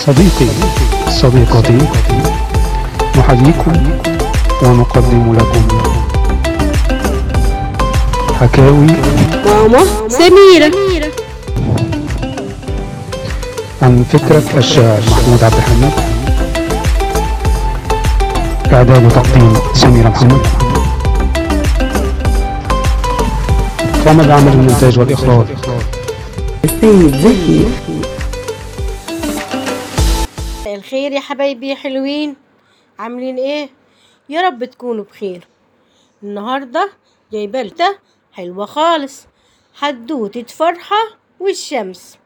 صديقي صديقتي نحييكم ونقدم لكم حكاوي ماما سميرة عن فكرة الشاعر محمود عبد الحميد إعداد وتقديم سميرة محمد قام بعمل المونتاج والإخراج السيد زكي مساء الخير يا حبايبي يا حلوين عاملين ايه يا رب تكونوا بخير النهارده جايبه لكم حلوه خالص حدوته فرحه والشمس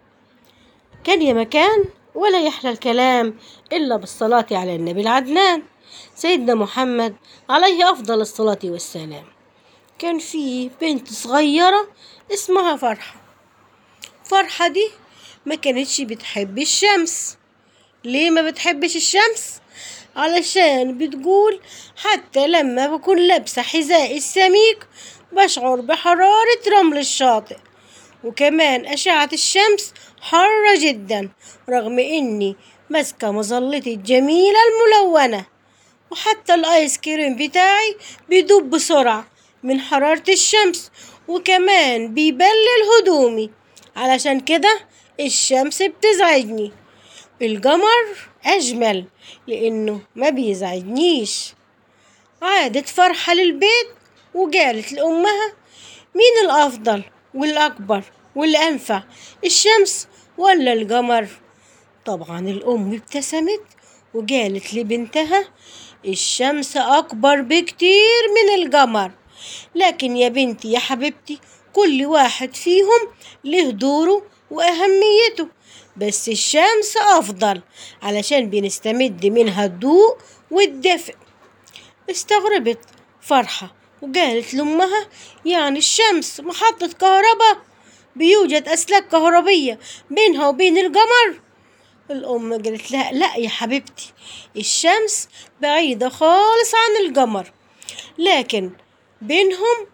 كان يا مكان ولا يحلى الكلام الا بالصلاه على النبي العدنان سيدنا محمد عليه افضل الصلاه والسلام كان في بنت صغيره اسمها فرحه فرحه دي ما كانتش بتحب الشمس ليه ما بتحبش الشمس علشان بتقول حتى لما بكون لابسة حذاء السميك بشعر بحرارة رمل الشاطئ وكمان أشعة الشمس حارة جدا رغم إني ماسكة مظلتي الجميلة الملونة وحتى الآيس كريم بتاعي بيدوب بسرعة من حرارة الشمس وكمان بيبلل هدومي علشان كده الشمس بتزعجني القمر أجمل لأنه ما بيزعجنيش عادت فرحة للبيت وقالت لأمها مين الأفضل والأكبر والأنفع الشمس ولا القمر طبعا الأم ابتسمت وقالت لبنتها الشمس أكبر بكتير من القمر لكن يا بنتي يا حبيبتي كل واحد فيهم له دوره وأهميته بس الشمس أفضل علشان بنستمد منها الضوء والدفء استغربت فرحة وقالت لأمها يعني الشمس محطة كهرباء بيوجد أسلاك كهربية بينها وبين القمر الأم قالت لها لا يا حبيبتي الشمس بعيدة خالص عن القمر لكن بينهم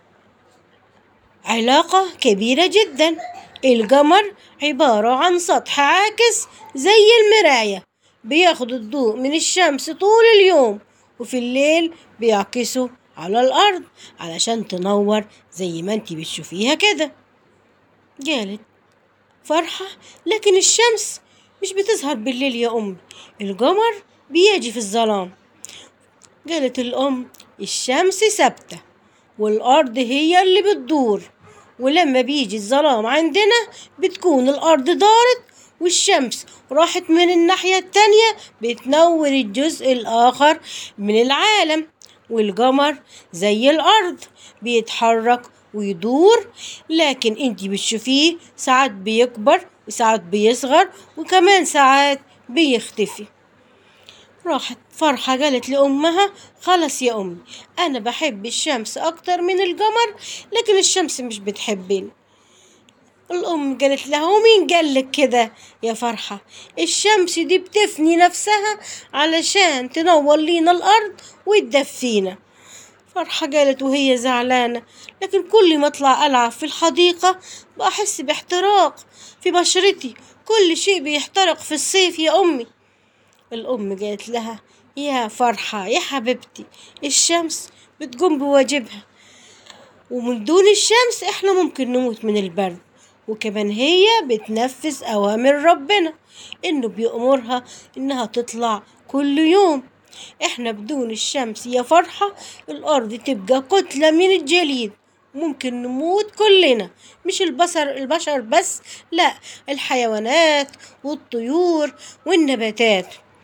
علاقة كبيرة جدا القمر عبارة عن سطح عاكس زي المراية بياخد الضوء من الشمس طول اليوم وفي الليل بيعكسه على الأرض علشان تنور زي ما انتي بتشوفيها كده قالت فرحة لكن الشمس مش بتظهر بالليل يا أمي القمر بيجي في الظلام قالت الأم الشمس ثابتة والأرض هي اللي بتدور ولما بيجي الظلام عندنا بتكون الأرض دارت والشمس راحت من الناحية التانية بتنور الجزء الآخر من العالم والقمر زي الأرض بيتحرك ويدور لكن انتي بتشوفيه ساعات بيكبر وساعات بيصغر وكمان ساعات بيختفي راحت فرحة قالت لأمها خلاص يا أمي أنا بحب الشمس أكتر من القمر لكن الشمس مش بتحبني الأم قالت لها ومين قالك كده يا فرحة الشمس دي بتفني نفسها علشان تنور لينا الأرض وتدفينا فرحة قالت وهي زعلانة لكن كل ما أطلع ألعب في الحديقة بحس باحتراق في بشرتي كل شيء بيحترق في الصيف يا أمي الأم قالت لها يا فرحة يا حبيبتي الشمس بتقوم بواجبها ومن دون الشمس احنا ممكن نموت من البرد وكمان هي بتنفذ أوامر ربنا إنه بيأمرها إنها تطلع كل يوم احنا بدون الشمس يا فرحة الأرض تبقى كتلة من الجليد ممكن نموت كلنا مش البشر البشر بس لا الحيوانات والطيور والنباتات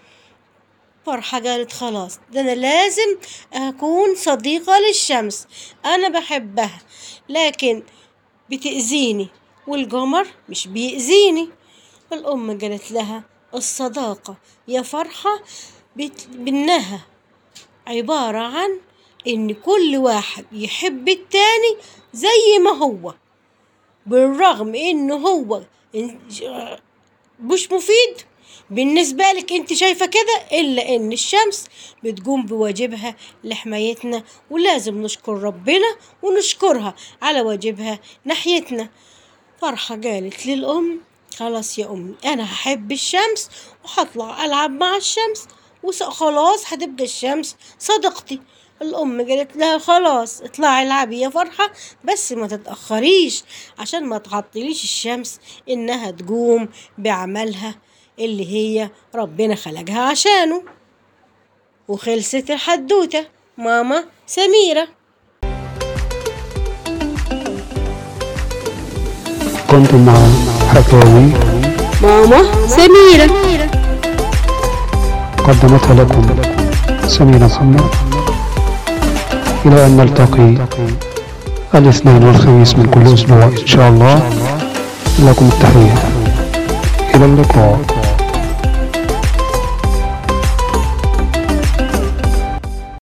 فرحة قالت خلاص ده أنا لازم أكون صديقة للشمس أنا بحبها لكن بتأذيني والقمر مش بيأذيني الأم قالت لها الصداقة يا فرحة بت- بإنها عبارة عن إن كل واحد يحب التاني زي ما هو بالرغم إنه هو إن- مش مفيد بالنسبة لك انت شايفة كده إلا إن الشمس بتقوم بواجبها لحمايتنا ولازم نشكر ربنا ونشكرها على واجبها ناحيتنا فرحة قالت للأم خلاص يا أمي أنا هحب الشمس وهطلع ألعب مع الشمس وخلاص هتبقى الشمس صديقتي الأم قالت لها خلاص اطلعي العبي يا فرحة بس ما تتأخريش عشان ما تعطليش الشمس إنها تقوم بعملها اللي هي ربنا خلقها عشانه وخلصت الحدوتة ماما سميرة كنتم مع حكاوي ماما سميرة قدمتها لكم سميرة محمد إلى أن نلتقي الاثنين والخميس من كل أسبوع إن شاء الله لكم التحية إلى اللقاء